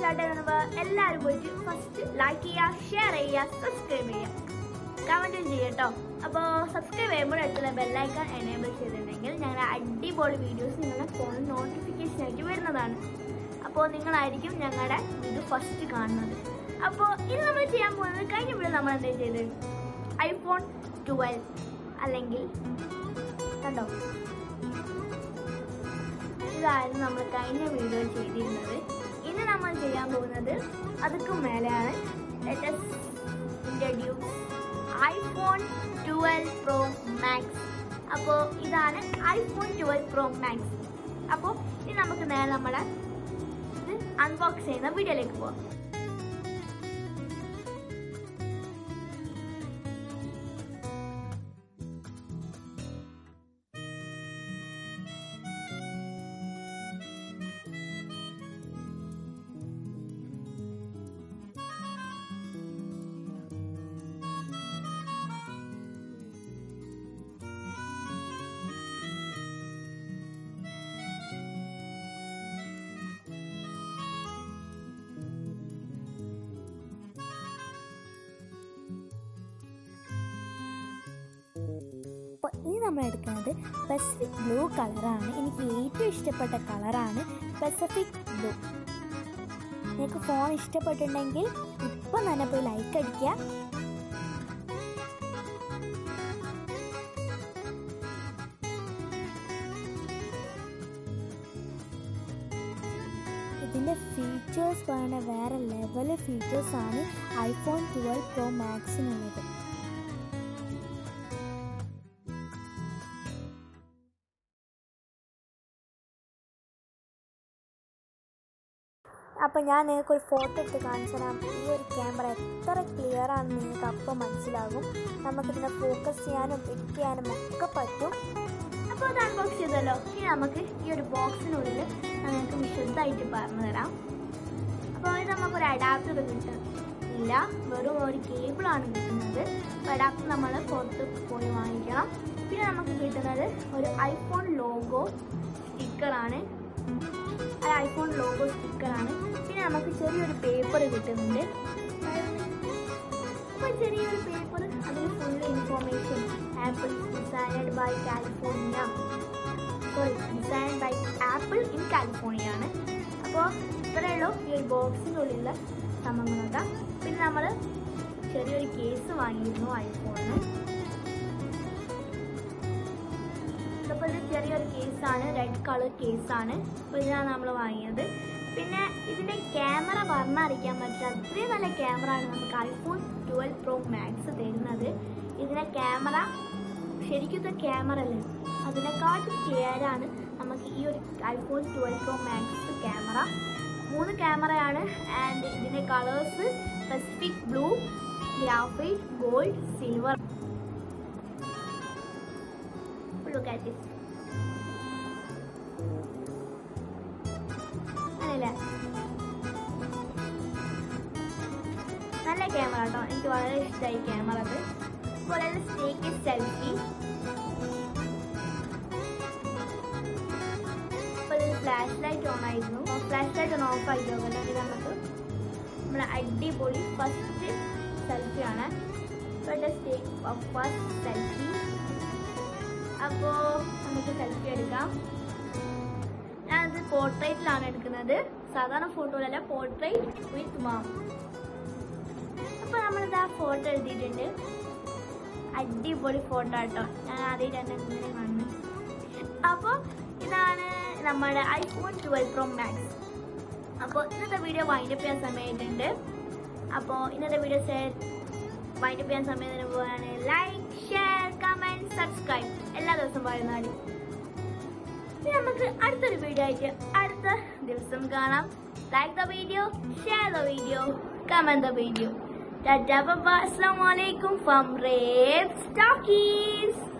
Start ചെയ്യുന്നത് എല്ലാവരും പോയിട്ട് ഫസ്റ്റ് ലൈക്ക് ചെയ്യുക ഷെയർ ചെയ്യുക സബ്സ്ക്രൈബ് ചെയ്യുക കമൻറ്റും ചെയ്യട്ടോ അപ്പോൾ സബ്സ്ക്രൈബ് ചെയ്യുമ്പോൾ അടുത്തുള്ള ബെല്ലൈക്കൺ എനേബിൾ ചെയ്തിട്ടുണ്ടെങ്കിൽ ഞങ്ങളുടെ അടിപൊളി വീഡിയോസ് നിങ്ങളുടെ ഫോണിൽ നോട്ടിഫിക്കേഷൻ ആയിട്ട് വരുന്നതാണ് അപ്പോൾ നിങ്ങളായിരിക്കും ഞങ്ങളുടെ വീഡിയോ ഫസ്റ്റ് കാണുന്നത് അപ്പോൾ ഇത് നമ്മൾ ചെയ്യാൻ പോകുന്നത് കഴിഞ്ഞ വീഡിയോ നമ്മൾ എന്താ ചെയ്തത് ഐഫോൺ ട്വൽവ് അല്ലെങ്കിൽ കണ്ടോ ഇതായിരുന്നു നമ്മൾ കഴിഞ്ഞ വീഡിയോ ചെയ്തിരുന്നത് ഇന്ന് നമ്മൾ ചെയ്യാൻ പോകുന്നത് അതൊക്കെ മേലെയാണ് latest introduce iPhone twelve pro max അപ്പോൾ ഇതാണ് ഐഫോൺ ട്വൽവ് പ്രോ മാക്സ് അപ്പോൾ ഇനി നമുക്ക് നേരെ നമ്മുടെ ഇത് അൺബോക്സ് ചെയ്യുന്ന വീഡിയോയിലേക്ക് പോകാം അപ്പോൾ ഇനി നമ്മൾ എടുക്കുന്നത് പസഫിക് ബ്ലൂ കളറാണ് എനിക്ക് ഏറ്റവും ഇഷ്ടപ്പെട്ട കളറാണ് പസഫിക് ബ്ലൂ നിങ്ങൾക്ക് ഫോൺ ഇഷ്ടപ്പെട്ടിട്ടുണ്ടെങ്കിൽ ഇപ്പം തന്നെ പോയി ലൈക്ക് അടിക്കുക ഇതിൻ്റെ ഫീച്ചേഴ്സ് പറയുന്ന വേറെ ലെവൽ ഫീച്ചേഴ്സാണ് ഐഫോൺ ട്വൽവ് പ്രോ മാക്സിനുള്ളത് അപ്പോൾ ഞാൻ നിങ്ങൾക്ക് ഒരു ഫോട്ടോ എടുത്ത് കാണിച്ചു തരാം ഈ ഒരു ക്യാമറ എത്ര ക്ലിയർ ആണെന്ന് നിങ്ങൾക്ക് അപ്പം മനസ്സിലാകും നമുക്കിതിനെ ഫോക്കസ് ചെയ്യാനും എഡിറ്റ് ചെയ്യാനും ഒക്കെ പറ്റും അപ്പോൾ അത് അൺബോക്സ് ചെയ്തല്ലോ ഇനി നമുക്ക് ഈ ഒരു ബോക്സിനുള്ളിൽ നിങ്ങൾക്ക് വിശദമായിട്ട് പറഞ്ഞു തരാം അപ്പോൾ ഇത് നമുക്കൊരു അഡാപ്റ്റർ കിട്ടുന്നില്ല വെറും ഒരു കേബിളാണ് കിട്ടുന്നത് അപ്പോൾ അഡാപ്റ്റർ നമ്മൾ പുറത്ത് പോയി വാങ്ങിക്കണം പിന്നെ നമുക്ക് കിട്ടുന്നത് ഒരു ഐഫോൺ ലോഗോ സ്റ്റിക്കറാണ് അത് ഐഫോൺ ലോഗോ സ്റ്റിക്കറാണ് പിന്നെ നമുക്ക് ചെറിയൊരു പേപ്പർ കിട്ടുന്നുണ്ട് അപ്പോൾ ചെറിയൊരു പേപ്പർ അതിൽ full information Apple designed by California sorry design by Apple in California ആണ് അപ്പോൾ ഇത്രയേ ഉള്ളൂ ഈ ഒരു ബോക്സിൻ്റെ ഉള്ളിലുള്ള സംഭവങ്ങളൊക്കെ പിന്നെ നമ്മൾ ചെറിയൊരു കേസ് വാങ്ങിയിരുന്നു ഐഫോണിന് അപ്പോൾ ഇത് ചെറിയൊരു കേസാണ് റെഡ് കളർ കേസാണ് അപ്പോൾ ഇതിനാണ് നമ്മൾ വാങ്ങിയത് പിന്നെ ഇതിൻ്റെ ക്യാമറ പറഞ്ഞറിയിക്കാൻ പറ്റില്ല അത്രയും നല്ല ക്യാമറ ആണ് നമുക്ക് ഐഫോൺ ട്വൽവ് പ്രോ മാക്സ് തരുന്നത് ഇതിൻ്റെ ക്യാമറ ശരിക്കും ക്യാമറ അല്ലേ അതിനെക്കാട്ടും ക്ലിയറാണ് നമുക്ക് ഈ ഒരു iPhone twelve pro max camera മൂന്ന് ക്യാമറയാണ് ആൻഡ് ഇതിൻ്റെ colours Pacific blue graphite gold silver look at this. അങ്ങനെയല്ലേ നല്ല ക്യാമറ കേട്ടോ എനിക്ക് വളരെ ഇഷ്ടമായി ക്യാമറ അത് അതുപോലെ സ്റ്റേക്ക് സെൽഫി അപ്പോൾ ഇതിൽ ഫ്ലാഷ് ലൈറ്റ് ഓൺ ആയിരുന്നു ഫ്ലാഷ് ലൈറ്റ് ഒന്ന് ഓഫ് ആക്കി നോക്കട്ടെ ഇത് നമുക്ക് നമ്മുടെ അടിപൊളി ഫസ്റ്റ് സെൽഫിയാണ് സ്റ്റേക്ക് ഫസ്റ്റ് സെൽഫി അപ്പോൾ നമുക്ക് സെൽഫി എടുക്കാം ഞാനത് പോർട്രേറ്റിലാണ് എടുക്കുന്നത് സാധാരണ ഫോട്ടോയിലല്ല പോർട്രേറ്റ് വിത്ത് മാം അപ്പോൾ നമ്മളിത് ആ ഫോട്ടോ എഴുതിയിട്ടുണ്ട് അടിപൊളി ഫോട്ടോ കേട്ടോ ഞാൻ ആദ്യമായിട്ട് തന്നെ ഇങ്ങനെ കാണുന്നത് അപ്പോൾ ഇതാണ് നമ്മുടെ ഐഫോൺ ട്വൽവ് പ്രോ മാക്സ് അപ്പോൾ ഇന്നത്തെ വീഡിയോ വൈൻഡപ്പ് ചെയ്യാൻ സമയമായിട്ടുണ്ട് അപ്പോൾ ഇന്നത്തെ വീഡിയോ വൈൻഡപ്പ് ചെയ്യാൻ സമയത്തിന് പോവാണ് ലൈക്ക് ഷെയർ കമന്റ് സബ്സ്ക്രൈബ് എല്ലാ ദിവസവും പറയുന്നതാണ് ഇനി നമുക്ക് അടുത്തൊരു വീഡിയോ ആയിട്ട് അടുത്ത ദിവസം കാണാം like the video share the video comment the video ടാറ്റാ ബൈ അസ്സലാമു അലൈക്കും ഫ്രം റേവ് സ്റ്റോക്കീസ്